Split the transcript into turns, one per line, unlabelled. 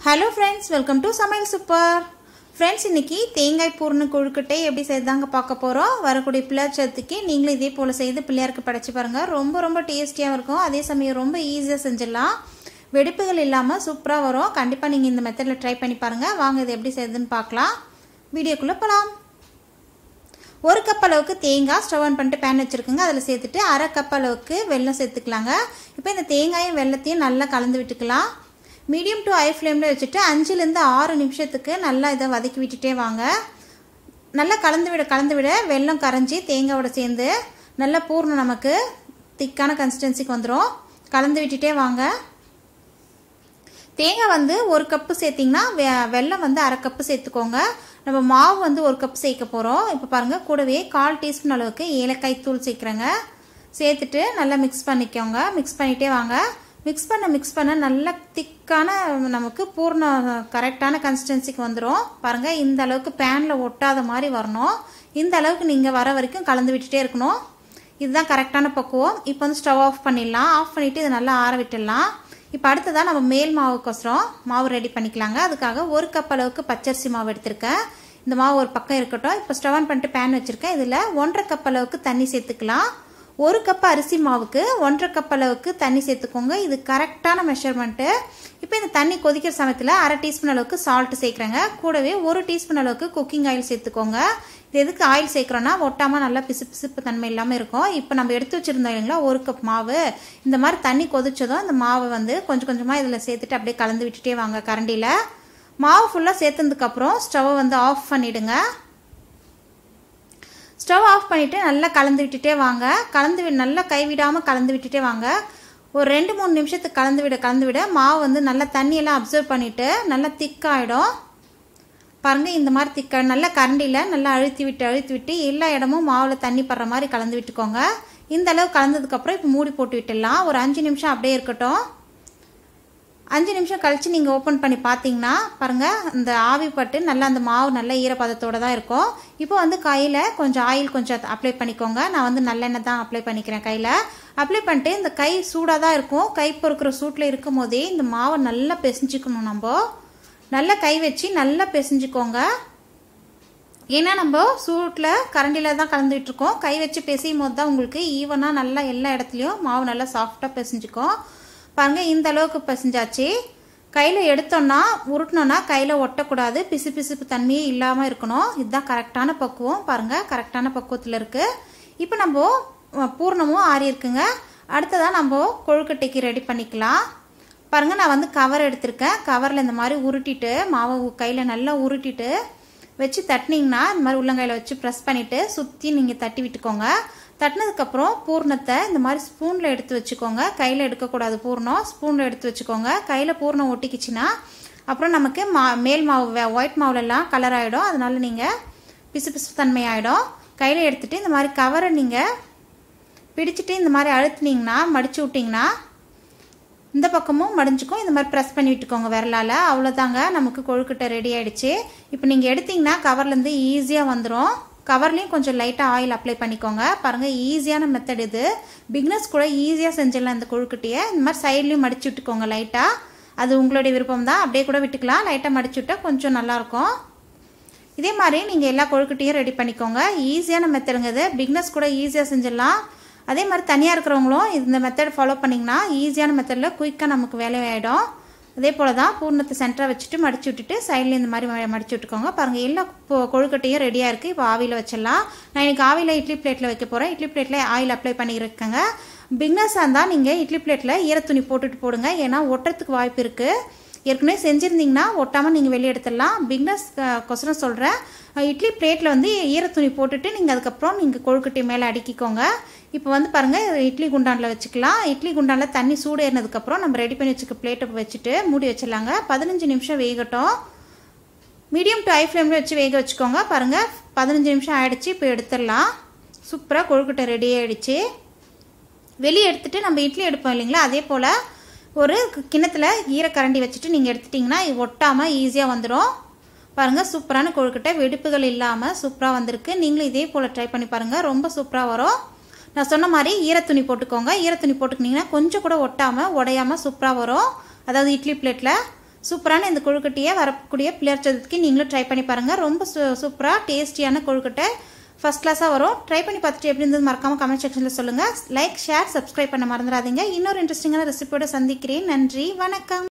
hello friends welcome to சமையல் super friends இன்னைக்கு தேங்காய் பூர்ண கொழுக்கட்டை எப்படி செய்தாங்க பார்க்க போகிறோம் வரக்கூடிய பிள்ளையார் சதுர்த்திக்கு நீங்களும் இதே போல் செய்து பிள்ளையாருக்கு படைச்சு பாருங்கள் ரொம்ப ரொம்ப டேஸ்டியாக இருக்கும் அதே சமயம் ரொம்ப ஈஸியாக செஞ்சிடலாம் வெடிப்புகள் இல்லாமல் சூப்பராக வரும் கண்டிப்பாக நீங்கள் இந்த மெத்தடில் ட்ரை பண்ணி பாருங்கள் வாங்க இது எப்படி செய்யுதுன்னு பார்க்கலாம் வீடியோக்குள்ளே போகலாம் ஒரு கப் அளவுக்கு தேங்காய் ஸ்டவ் ஆன் பண்ணிட்டு பேன் வச்சுருக்குங்க அதில் சேர்த்துட்டு அரை கப் அளவுக்கு வெல்லம் சேர்த்துக்கலாங்க இப்போ இந்த தேங்காயும் வெள்ளத்தையும் நல்லா கலந்து விட்டுக்கலாம் மீடியம் டு ஹை ஃப்ளேமில் வச்சுட்டு அஞ்சுலேருந்து ஆறு நிமிஷத்துக்கு நல்லா இதை வதக்கி விட்டுட்டே வாங்க நல்லா கலந்து விட கலந்து விட வெல்லம் கரைஞ்சி தேங்காயோட சேர்ந்து நல்லா பூர்ணம் நமக்கு திக்கான கன்சிஸ்டன்சிக்கு வந்துடும் கலந்து விட்டுட்டே வாங்க தேங்காய் வந்து ஒரு கப்பு சேர்த்திங்கன்னா வெ வெல்லம் வந்து அரை கப்பு சேர்த்துக்கோங்க நம்ம மாவு வந்து ஒரு கப் சேர்க்க போகிறோம் இப்போ பாருங்கள் கூடவே கால் டீஸ்பூன் அளவுக்கு ஏலக்காய் தூள் சேர்க்குறேங்க சேர்த்துட்டு நல்லா மிக்ஸ் பண்ணிக்கோங்க மிக்ஸ் பண்ணிகிட்டே வாங்க மிக்ஸ் பண்ண மிக்ஸ் பண்ண நல்ல திக்கான நமக்கு பூர்ண கரெக்டான கன்சிஸ்டன்சிக்கு வந்துடும் பாருங்கள் இந்த அளவுக்கு பேனில் ஒட்டாத மாதிரி வரணும் இந்த அளவுக்கு நீங்கள் வர வரைக்கும் கலந்து விட்டுட்டே இருக்கணும் இதுதான் கரெக்டான பக்குவம் இப்போ வந்து ஸ்டவ் ஆஃப் பண்ணிடலாம் ஆஃப் பண்ணிவிட்டு இதை நல்லா ஆற விட்டுடலாம் இப்போ அடுத்ததாக நம்ம மேல் மாவுக்கோசரம் மாவு ரெடி பண்ணிக்கலாங்க அதுக்காக ஒரு கப் அளவுக்கு பச்சரிசி மாவு எடுத்திருக்கேன் இந்த மாவு ஒரு பக்கம் இருக்கட்டும் இப்போ ஸ்டவ் ஆன் பண்ணிட்டு பேன் வச்சுருக்கேன் இதில் ஒன்றரை கப் அளவுக்கு தண்ணி சேர்த்துக்கலாம் ஒரு கப் அரிசி மாவுக்கு ஒன்றரை கப் அளவுக்கு தண்ணி சேர்த்துக்கோங்க இது கரெக்டான மெஷர்மெண்ட்டு இப்போ இந்த தண்ணி கொதிக்கிற சமயத்தில் அரை டீஸ்பூன் அளவுக்கு சால்ட் சேர்க்குறேங்க கூடவே ஒரு டீஸ்பூன் அளவுக்கு குக்கிங் ஆயில் சேர்த்துக்கோங்க இது எதுக்கு ஆயில் சேர்க்குறோன்னா ஒட்டாமல் நல்லா பிசு பிசுப்பு தன்மை இல்லாமல் இருக்கும் இப்போ நம்ம எடுத்து வச்சுருந்தோம் இல்லைங்களா ஒரு கப் மாவு இந்த மாதிரி தண்ணி கொதிச்சதும் இந்த மாவை வந்து கொஞ்சம் கொஞ்சமாக இதில் சேர்த்துட்டு அப்படியே கலந்து விட்டுட்டே வாங்க கரண்டியில் மாவு ஃபுல்லாக சேர்த்ததுக்கப்புறம் ஸ்டவ்வை வந்து ஆஃப் பண்ணிவிடுங்க ஸ்டவ் ஆஃப் பண்ணிவிட்டு நல்லா கலந்து விட்டுட்டே வாங்க கலந்து வி நல்லா கைவிடாமல் கலந்து விட்டுட்டே வாங்க ஒரு ரெண்டு மூணு நிமிஷத்துக்கு கலந்து விட கலந்து விட மாவு வந்து நல்லா தண்ணியெல்லாம் அப்சர்வ் பண்ணிவிட்டு நல்லா திக்காகிடும் பாருங்கள் இந்த மாதிரி திக்க நல்லா கரண்டியில் நல்லா அழுத்தி விட்டு அழுத்தி விட்டு எல்லா இடமும் மாவில் தண்ணி படுற மாதிரி கலந்து விட்டுக்கோங்க இந்த அளவு கலந்ததுக்கப்புறம் இப்போ மூடி போட்டு விட்டுடலாம் ஒரு அஞ்சு நிமிஷம் அப்படியே இருக்கட்டும் அஞ்சு நிமிஷம் கழித்து நீங்கள் ஓப்பன் பண்ணி பார்த்தீங்கன்னா பாருங்கள் இந்த ஆவி பட்டு நல்லா அந்த மாவு நல்ல ஈரப்பதத்தோடு தான் இருக்கும் இப்போ வந்து கையில் கொஞ்சம் ஆயில் கொஞ்சம் அப்ளை பண்ணிக்கோங்க நான் வந்து நல்லெண்ணெய் தான் அப்ளை பண்ணிக்கிறேன் கையில் அப்ளை பண்ணிட்டு இந்த கை சூடாக தான் இருக்கும் கை பொறுக்கிற சூட்டில் இருக்கும் போதே இந்த மாவை நல்லா பிசைஞ்சிக்கணும் நம்ம நல்லா கை வச்சு நல்லா பிசைஞ்சிக்கோங்க ஏன்னா நம்ம சூட்டில் கரண்டியில் தான் கலந்துட்டு இருக்கோம் கை வச்சு பிசையும் போது தான் உங்களுக்கு ஈவனாக நல்லா எல்லா இடத்துலையும் மாவு நல்லா சாஃப்டாக பிசைஞ்சிக்கும் பாருங்கள் இந்த அளவுக்கு பிசைஞ்சாச்சு கையில் எடுத்தோன்னா உருட்டினோன்னா கையில் ஒட்டக்கூடாது பிசு பிசுப்பு தன்மையே இல்லாமல் இருக்கணும் இதுதான் கரெக்டான பக்குவம் பாருங்கள் கரெக்டான பக்குவத்தில் இருக்குது இப்போ நம்ம பூர்ணமும் ஆறி இருக்குங்க அடுத்ததாக நம்ம கொழுக்கட்டைக்கு ரெடி பண்ணிக்கலாம் பாருங்கள் நான் வந்து கவர் எடுத்திருக்கேன் கவரில் இந்த மாதிரி உருட்டிட்டு மாவை கையில் நல்லா உருட்டிட்டு வச்சு தட்டினீங்கன்னா இந்த மாதிரி உள்ளங்கையில் வச்சு ப்ரெஸ் பண்ணிவிட்டு சுற்றி நீங்கள் தட்டி விட்டுக்கோங்க தட்டினதுக்கப்புறம் பூர்ணத்தை இந்த மாதிரி ஸ்பூனில் எடுத்து வச்சுக்கோங்க கையில் எடுக்கக்கூடாது பூர்ணம் ஸ்பூனில் எடுத்து வச்சுக்கோங்க கையில் பூர்ணம் ஒட்டிக்கிச்சின்னா அப்புறம் நமக்கு மா மேல் மாவு ஒயிட் மாவுலெல்லாம் கலர் ஆகிடும் அதனால நீங்கள் பிசு பிசு தன்மை ஆகிடும் கையில் எடுத்துகிட்டு இந்த மாதிரி கவரை நீங்கள் பிடிச்சிட்டு இந்த மாதிரி அழுத்துனீங்கன்னா மடித்து விட்டிங்கன்னா இந்த பக்கமும் மடிஞ்சுக்கும் இந்த மாதிரி ப்ரெஸ் பண்ணி விட்டுக்கோங்க விரலால் அவ்வளோதாங்க நமக்கு கொழுக்கட்டை ரெடி ஆகிடுச்சு இப்போ நீங்கள் எடுத்திங்கன்னா கவர்லேருந்து ஈஸியாக வந்துடும் கவர்லேயும் கொஞ்சம் லைட்டாக ஆயில் அப்ளை பண்ணிக்கோங்க பாருங்கள் ஈஸியான மெத்தட் இது பிக்னஸ் கூட ஈஸியாக செஞ்சிடலாம் இந்த கொழுக்கட்டையை இந்த மாதிரி சைட்லேயும் மடிச்சு விட்டுக்கோங்க லைட்டாக அது உங்களுடைய விருப்பம் தான் அப்படியே கூட விட்டுக்கலாம் லைட்டாக மடிச்சு விட்டால் கொஞ்சம் நல்லாயிருக்கும் இதே மாதிரி நீங்கள் எல்லா கொழுக்கட்டையும் ரெடி பண்ணிக்கோங்க ஈஸியான மெத்தடுங்க இது பிக்னஸ் கூட ஈஸியாக செஞ்சிடலாம் அதே மாதிரி தனியாக இருக்கிறவங்களும் இந்த மெத்தட் ஃபாலோ பண்ணிங்கன்னா ஈஸியான மெத்தடில் குயிக்காக நமக்கு வேலையாயிடும் அதே போல் தான் பூர்ணத்தை சென்டராக வச்சுட்டு மடிச்சு விட்டுட்டு சைடில் இந்த மாதிரி மடிச்சு விட்டுக்கோங்க பாருங்கள் எல்லா கொழுக்கட்டையும் ரெடியாக இருக்குது இப்போ ஆவியில் வச்சிடலாம் நான் இன்றைக்கி ஆவியில் இட்லி பிளேட்டில் வைக்க போகிறேன் இட்லி பிளேட்டில் ஆயில் அப்ளை பண்ணியிருக்கேங்க பிக்னஸாக இருந்தால் நீங்கள் இட்லி பிளேட்டில் ஈரத்துணி போட்டுட்டு போடுங்க ஏன்னா ஒட்டுறதுக்கு வாய்ப்பு இருக்குது ஏற்கனவே செஞ்சுருந்தீங்கன்னா ஒட்டாமல் நீங்கள் வெளியே எடுத்துடலாம் பிக்னஸ் கொசரம் சொல்கிறேன் இட்லி பிளேட்டில் வந்து ஈரத்துணி போட்டுட்டு நீங்கள் அதுக்கப்புறம் நீங்கள் கொழுக்கட்டை மேலே அடுக்கிக்கோங்க இப்போ வந்து பாருங்கள் இட்லி குண்டானில் வச்சுக்கலாம் இட்லி குண்டானில் தண்ணி சூடு ஏறினதுக்கப்புறம் நம்ம ரெடி பண்ணி வச்சுக்க பிளேட்டை வச்சுட்டு மூடி வச்சிடலாங்க பதினஞ்சு நிமிஷம் வேகட்டும் மீடியம் டு ஹை ஃப்ளேமில் வச்சு வேக வச்சுக்கோங்க பாருங்கள் பதினஞ்சு நிமிஷம் ஆகிடுச்சு இப்போ எடுத்துடலாம் சூப்பராக கொழுக்கட்டை ரெடி ஆகிடுச்சு வெளியே எடுத்துகிட்டு நம்ம இட்லி எடுப்போம் இல்லைங்களா அதே போல் ஒரு கிணத்துல ஈரக்கரண்டி வச்சுட்டு நீங்கள் எடுத்துட்டிங்கன்னா ஒட்டாமல் ஈஸியாக வந்துடும் பாருங்கள் சூப்பரான கொழுக்கட்டை வெடிப்புகள் இல்லாமல் சூப்பராக வந்திருக்கு நீங்களும் இதே போல் ட்ரை பண்ணி பாருங்கள் ரொம்ப சூப்பராக வரும் நான் சொன்ன மாதிரி ஈரத்துணி போட்டுக்கோங்க ஈரத்துணி போட்டுக்கிட்டிங்கன்னா கொஞ்சம் கூட ஒட்டாமல் உடையாமல் சூப்பராக வரும் அதாவது இட்லி பிளேட்டில் சூப்பரான இந்த கொழுக்கட்டையை வரக்கூடிய பிள்ளையார் சதுர்த்திக்கு நீங்களும் ட்ரை பண்ணி பாருங்கள் ரொம்ப சூ சூப்பராக டேஸ்டியான கொழுக்கட்டை ஃபஸ்ட் கிளாஸாக வரும் ட்ரை பண்ணி பார்த்துட்டு எப்படி இருந்தது மறக்காமல் கமெண்ட் செக்ஷனில் சொல்லுங்கள் லைக் ஷேர் சப்ஸ்கிரைப் பண்ண மறந்துடாதீங்க இன்னொரு இன்ட்ரெஸ்டிங்கான ரெசிபியோட சந்திக்கிறேன் நன்றி வணக்கம்